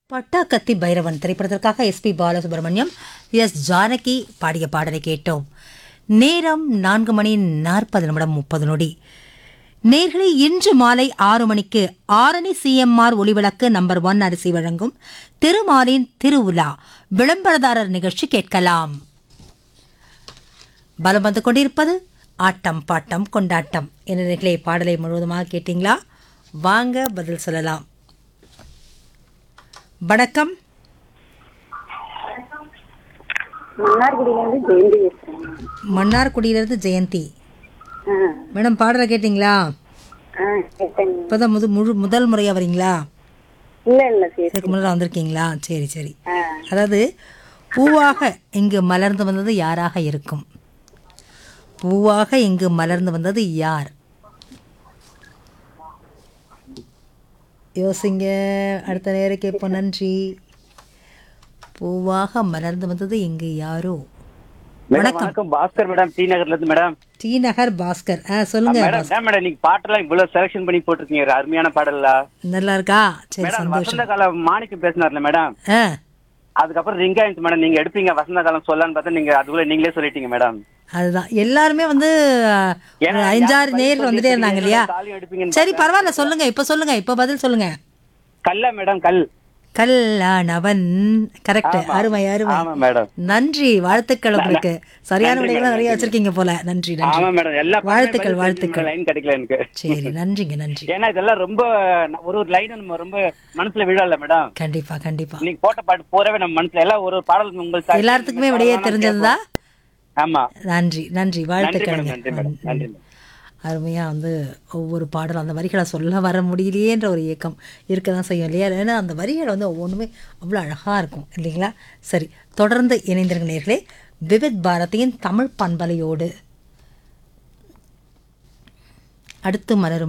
பட்டாக்கத்தி பைரவன் திரைப்படத்திற்காக SP Balasubramaniam S Janaki பாடிய பாடலை கேட்டோம் நேரம் நான்கு மணி நாற்பது நிமிடம் முப்பது நொடி நேர்களை இன்று மாலை ஆறு மணிக்கு Arani CMR Olivilakku number one அரிசி வழங்கும் திருமாலின் திருவுலா விளம்பரதாரர் நிகழ்ச்சி கேட்கலாம் பலம் வந்து கொண்டிருப்பது ஆட்டம் பாட்டம் கொண்டாட்டம் என்ற நிகழை பாடலை முழுவதுமாக கேட்டீங்களா வாங்க பதில் சொல்லலாம் வணக்கம் மன்னார்குடியிலேருந்து ஜெயந்தி பேசுகிறேன் மன்னார்குடியிலிருந்து ஜெயந்தி ஆ மேடம் பாடலை கேட்டிங்களா ஆ கேட்டேங்க இப்போதான் முது முழு முதல் முறையாக வரீங்களா இல்லை இல்லை சரி இதுக்கு முன்னாடி வந்திருக்கீங்களா சரி சரி ஆ அதாவது பூவாக இங்கு மலர்ந்து வந்தது யாராக இருக்கும் பூவாக இங்கு மலர்ந்து வந்தது யார் யோசிங்க அடுத்த நேரம் கேட்போம் நன்றி பூவாக மலர்ந்து வந்தது இங்கு யாரோ மேடம் வணக்கம் பாஸ்கர் மேடம் டி நகர்ல இருந்து மேடம் டி நகர் பாஸ்கர் ஆ சொல்லுங்க மேடம் என்ன மேடம் நீங்க பாட்டெல்லாம் இவ்வளவு செலக்ஷன் பண்ணி போட்டிருக்கீங்க ஒரு அருமையான பாடல்ல நல்லா இருக்கா சரி மேடம் சந்தோஷம் வசந்த காலம் மாணிக்கம் பேசினார்ல மேடம் ஆ அதுக்கப்புறம் ரிங் ஆயிடுச்சு மேடம் நீங்க எடுப்பீங்க வசந்த காலம் சொல்லலான்னு பார்த்தா நீங்க அதுக்குள்ள நீங்களே சொல்லிட்டீங்க மேடம் அதுதான் எல்லாருமே வந்து ஏன்னா ஒரு அஞ்சாறு யாரும் நேரில் பதில் வந்துட்டே சொல்லிட்டு இருந்தாங்க இல்லையா காலையும் எடுப்பீங்கன்னு சரி பரவாயில்ல சொல்லுங்க இப்ப சொல்லுங்க இப்ப பதில் சொல்லுங்க கல்ல மேடம் கல் கல்லானவன் கரெக்ட் ஆமா. அருமை அருமை ஆமா மேடம் நன்றி வாழ்த்துக்கள் உங்களுக்கு சரியான நன்றி விடைகளை மேடம், நிறைய நன்றி வச்சிருக்கீங்க போல நன்றி நன்றி ஆமா மேடம் எல்லா வாழ்த்துக்கள் வாழ்த்துக்கள் லைன் கிடைக்கல எனக்கு சரி நன்றிங்க நன்றி ஏன்னா இதெல்லாம் ரொம்ப ஒரு ஒரு லைன் நம்ம ரொம்ப மனசுல விழல மேடம் கண்டிப்பா கண்டிப்பா நீங்க போட்ட பாட்டு போறவே நம்ம மனசுல எல்லாம் ஒரு பாடல் உங்களுக்கு எல்லாத்துக்குமே விடையே தெரிஞ்சதுதா ஆமா நன்றி நன்றி நன்றி மேடம் வாழ்த்துக்கள் நன்றி மேடம் நன்றி மேடம் அருமையா வந்து ஒவ்வொரு பாடலும் அந்த வரிகளை சொல்ல வர முடியலையேன்ற ஒரு ஏக்கம் இருக்க தான் செய்யும் இல்லையா ஏன்னா அந்த வரிகள் வந்து ஒவ்வொன்றுமே அவ்வளோ அழகாக இருக்கும் இல்லைங்களா சரி தொடர்ந்து இணைந்திருங்க நேர்களே விவித் பாரதியின் தமிழ் பண்பலையோடு அடுத்து மலரும்